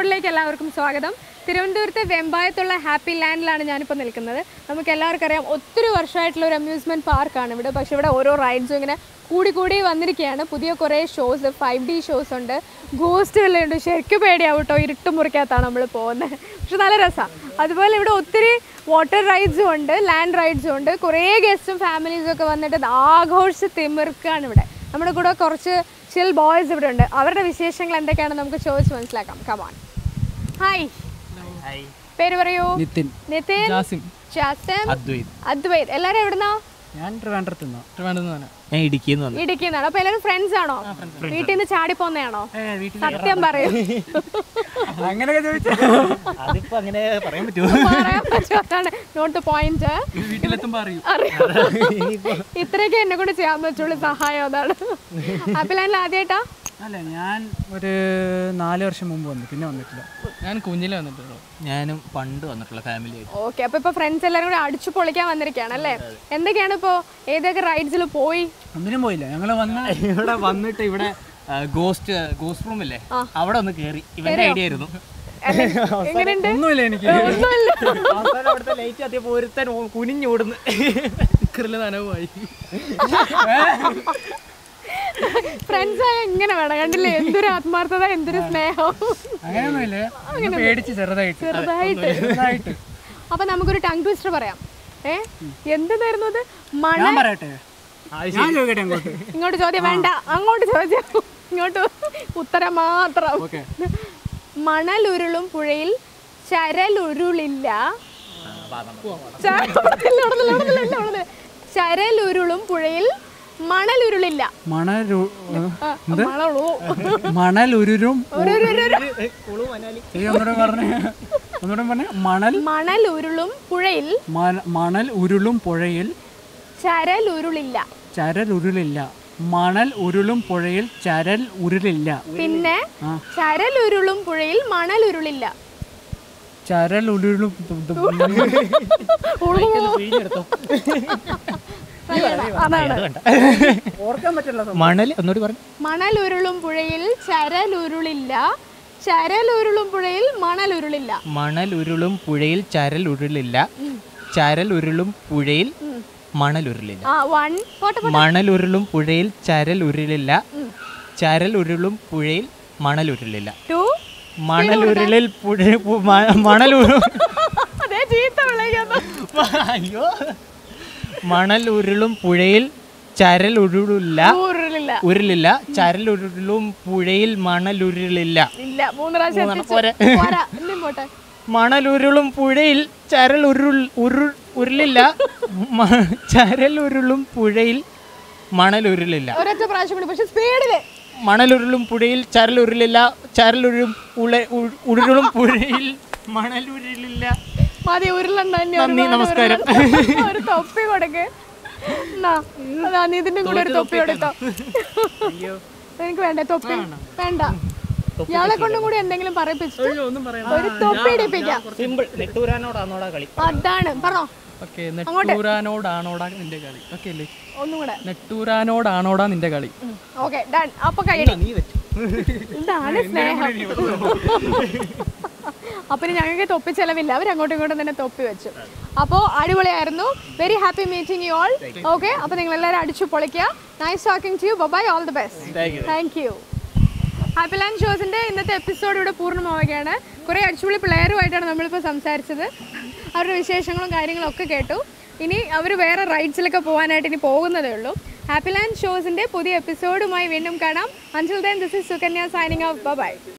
എപ്പിസോഡിലേക്ക് എല്ലാവർക്കും സ്വാഗതം തിരുവനന്തപുരത്തെ വെമ്പായത്തുള്ള ഹാപ്പി ലാൻഡിലാണ് ഞാനിപ്പോൾ നിൽക്കുന്നത് നമുക്ക് എല്ലാവർക്കും അറിയാം ഒത്തിരി വർഷമായിട്ടുള്ള ഒരു അമ്യൂസ്മെൻറ്റ് പാർക്കാണ് ഇവിടെ പക്ഷേ ഇവിടെ ഓരോ റൈഡ്സും ഇങ്ങനെ കൂടി കൂടി വന്നിരിക്കുകയാണ് പുതിയ കുറേ ഷോസ് ഫൈവ് ഡി ഷോസ് ഉണ്ട് ഗോസ്റ്റ് ഉണ്ട് ശരിക്കും പേടിയാവും കേട്ടോ ഇരുട്ട് മുറിക്കകത്താണ് നമ്മൾ പോകുന്നത് പക്ഷെ നല്ല രസമാണ് അതുപോലെ ഇവിടെ ഒത്തിരി വാട്ടർ റൈഡ്സും ഉണ്ട് ലാൻഡ് റൈഡ്സും ഉണ്ട് കുറേ ഗസ്റ്റും ഫാമിലീസും ഒക്കെ വന്നിട്ട് ആഘോഷിച്ച് തിമിർക്കാണ് ഇവിടെ നമ്മുടെ കൂടെ കുറച്ച് ചിൽ ബോയ്സ് ഇവിടെ ഉണ്ട് അവരുടെ വിശേഷങ്ങൾ എന്തൊക്കെയാണെന്ന് നമുക്ക് ചോദിച്ച് മനസ്സിലാക്കാം കമാൺ ഹായ് പേര് പറയൂ നിതിൻ നിതിൻ ജാസിം ജാസിം അദ്വൈത് അദ്വൈത് എല്ലാരും എവിടുന്നാ ഞാൻ ട്രിവാൻഡ്രത്ത് നിന്നോ ട്രിവാൻഡ്രത്ത് നിന്ന് ഞാൻ ഇടുക്കിന്ന് വന്നു ഇടുക്കിന്നാണ് അപ്പൊ എല്ലാവരും ഫ്രണ്ട്സ് ആണോ വീട്ടിൽ നിന്ന് ചാടി പോന്നെയാണോ സത്യം പറയൂ അങ്ങനെയൊക്കെ ചോദിച്ചാ അതിപ്പോ അങ്ങനെ പറയാൻ പറ്റുമോ പറയാൻ പറ്റുന്നതാണ് നോട്ട് ദ പോയിന്റ് വീട്ടിലെത്തുമ്പോ അറിയും അറിയാം ഇത്രയൊക്കെ എന്നെ കൊണ്ട് ചെയ്യാൻ പറ്റുള്ളൂ സഹായം അതാണ് അപ്പൊ ഞാൻ ആദ്യമായിട്ടാ അല്ല ഞാൻ ഒരു നാല് വർഷം മുമ്പ് വന്നു പിന്നെ വന്നിട്ടില്ല ഞാൻ കുഞ്ഞിലെ വന്നിട്ടുള്ളൂ ഞാനും പണ്ട് വന്നിട്ടുള്ള ഫാമിലി ആയിട്ട് ഓക്കെ അപ്പൊ ഇപ്പൊ ഫ്രണ്ട്സ് എല്ലാവരും കൂടെ അടിച്ചു പൊളിക്കാൻ വന്നിരിക്കുകയാണ് അല്ലേ എന്തൊക്കെയാണ് ഇപ്പോ ഏതൊക്കെ റൈഡ്സിൽ പോയി ഒന്നിനും പോയില്ല ഞങ്ങൾ വന്ന ഇവിടെ വന്നിട്ട് ഇവിടെ ഗോസ്റ്റ് ഗോസ്റ്റ് റൂം അല്ലേ അവിടെ ഒന്ന് കേറി ഇവന്റെ ഐഡിയ ആയിരുന്നു എങ്ങനെയുണ്ട് ഒന്നുമില്ല എനിക്ക് ഒന്നുമില്ല. അവസാനം അവിടുത്തെ ലൈറ്റ് അതേ ഒരുത്തൻ കുനിഞ്ഞോടുന്നു ഇക്കറില് നനവുമായി ഫ്രണ്ട്സ് ആയ എങ്ങനെ വേണം കണ്ടില്ലേ എന്തൊരു ആത്മാർത്ഥത എന്തൊരു സ്നേഹം അങ്ങനെയൊന്നുമില്ല ഒന്ന് പേടിച്ച് ചെറുതായിട്ട് ചെറുതായിട്ട് ചെറുതായിട്ട് അപ്പൊ നമുക്കൊരു ടങ് ട്വിസ്റ്റർ പറയാം ഏ എന്തെന്നായിരുന്നു അത് മണ ഞാൻ പറയട്ടെ ഞാൻ ചോദിക്കട്ടെ അങ്ങോട്ട് ഇങ്ങോട്ട് ചോദ്യം വേണ്ട അങ്ങോട്ട് ചോദ്യം ഇങ്ങോട്ട് ഉത്തരം മാത്രം ഓക്കെ മണലുരുളും പുഴയിൽ ചരലുരുളില്ല ചരലുരുളില്ല, ഉടനെ, ഉടനെ, ഉടനെ, ഉടനെ. ചരലുരുളും പുഴയിൽ മണലുരുളില്ല മണലു ആ, മണലു മണലുരുരും ഉരുരുരുരു. ശരി ഒന്നുകൂടെ പറഞ്ഞേ ഒന്നുകൂടെ പറഞ്ഞേ മണൽ മണലുരുളും പുഴയിൽ മണ- മണൽ ഉരുളും പുഴയിൽ ചരലുരുളില്ല ചരൽ ഉരുളില്ല മണൽ ഉരുളും പുഴയിൽ ചരൽ ഉരുളില്ല പിന്നെ ആ. ചരലുരുളും പുഴയിൽ മണലുരുളില്ല ചരൽ ഉരുളും അതാണ് ഓർക്കാൻ പറ്റില്ല മണൽ ഒന്നുകൂടി പറഞ്ഞു മണലുരുളും പുഴയിൽ ചരലുരുളില്ല ചരലുരുളും പുഴയിൽ മണലുരുളില്ല മണൽ ഉരുളും പുഴയിൽ ചരൽ ഉരുളില്ല ചരൽ ഉരുളും പുഴയിൽ മണൽ ഉരുളില്ല ആ വൺ പോട്ടെ മണൽ ഉരുളും പുഴയിൽ ചരൽ ഉരുളില്ല ചരൽ ഉരുളും പുഴയിൽ മണൽ ഉരുളില്ല ടു മണൽ ഉരുളിൽ പുഴ പു- മ- മണൽ ഉരു- അതേ ചീത്ത വിളിക്കുന്നു അയ്യോ മണൽ ഉരുളും പുഴയിൽ ചരൽ ഉരുളില്ല ഉരുളില്ല ഉരുളില്ല ചരൽ ഉരുളും പുഴയിൽ മണൽ ഉരുളില്ല ഇല്ല മൂന്ന് പ്രാവശ്യം മൂന്നെണ്ണം എത്തിച്ചു. പോരെ. പോരാ ഇനിയും പോട്ടെ മണൽ ഉരുളും പുഴയിൽ ചരൽ ഉരുൾ ഉരുൾ ഉരുളില്ല മ- ചരൽ ഉരുളും പുഴയിൽ മണൽ ഉരുളില്ല ഒരൊറ്റ പ്രാവശ്യം കൂടി പക്ഷെ സ്പീഡില് മണലുരുളും പുഴയിൽ ചരൽ ഉരുളില്ല ചരലുരുളും ഉള ഉ- ഉരുളും പുഴയിൽ മണൽ ഉരുളില്ല മതി ഉരുളണ്ട ഇനി നന്ദി, ഒരുപാട് നമസ്കാരം. ഉരുളണ്ട. ഒരു തൊപ്പി കൊടുക്ക് എന്നാ, അതാ നീ ഇതിന്റെ കൂടെ ഒരു തൊപ്പി കൊടുത്തോ എനിക്ക് വേണ്ട തൊപ്പി വേണ്ട ഇയാളെ കൊണ്ടും കൂടി എന്തെങ്കിലും പറയിപ്പിച്ചിട്ട് ഒരു തൊപ്പി ഇടിപ്പിക്കാം സിമ്പിൾ നെട്ടൂരാനോടാന്നോടാ കളി അതാണ് പറഞ്ഞോ ഓക്കെ നെട്ടൂരാനോടാണോടാ നിന്റെ കളി ഓക്കെ അല്ലേ ഒന്നും കൂടെ നെട്ടൂരാനോടാണോടാ നിന്റെ കളി ഓക്കെ ഡൺ അപ്പൊ കഴിയണം നീ വെച്ചു ഇതാണ് സ്നേഹം അപ്പൊ ഇനി ഞങ്ങൾക്ക് തൊപ്പി ചെലവില്ല അവർ അങ്ങോട്ടും ഇങ്ങോട്ടും തന്നെ തൊപ്പി വെച്ചു അപ്പോൾ അടിപൊളിയായിരുന്നു very happy meeting you all okay അപ്പോൾ നിങ്ങൾ എല്ലാവരും അടിച്ചു പൊളിക്കുക nice talking to you bye all the best thank you Happy Land ഷോസിൻ്റെ ഇന്നത്തെ എപ്പിസോഡ് ഇവിടെ പൂർണ്ണമാവുകയാണ് കുറേ അടിച്ചുപൊളി പിള്ളേരുമായിട്ടാണ് നമ്മളിപ്പോൾ സംസാരിച്ചത് അവരുടെ വിശേഷങ്ങളും കാര്യങ്ങളും ഒക്കെ കേട്ടു ഇനി അവർ വേറെ റൈഡ്സിലൊക്കെ പോകാനായിട്ട് ഇനി പോകുന്നതേ ഉള്ളൂ ഹാപ്പി ലാൻഡ് ഷോസിൻ്റെ പുതിയ എപ്പിസോഡുമായി വീണ്ടും കാണാം അഞ്ചിൽ then this is Sukanya signing off by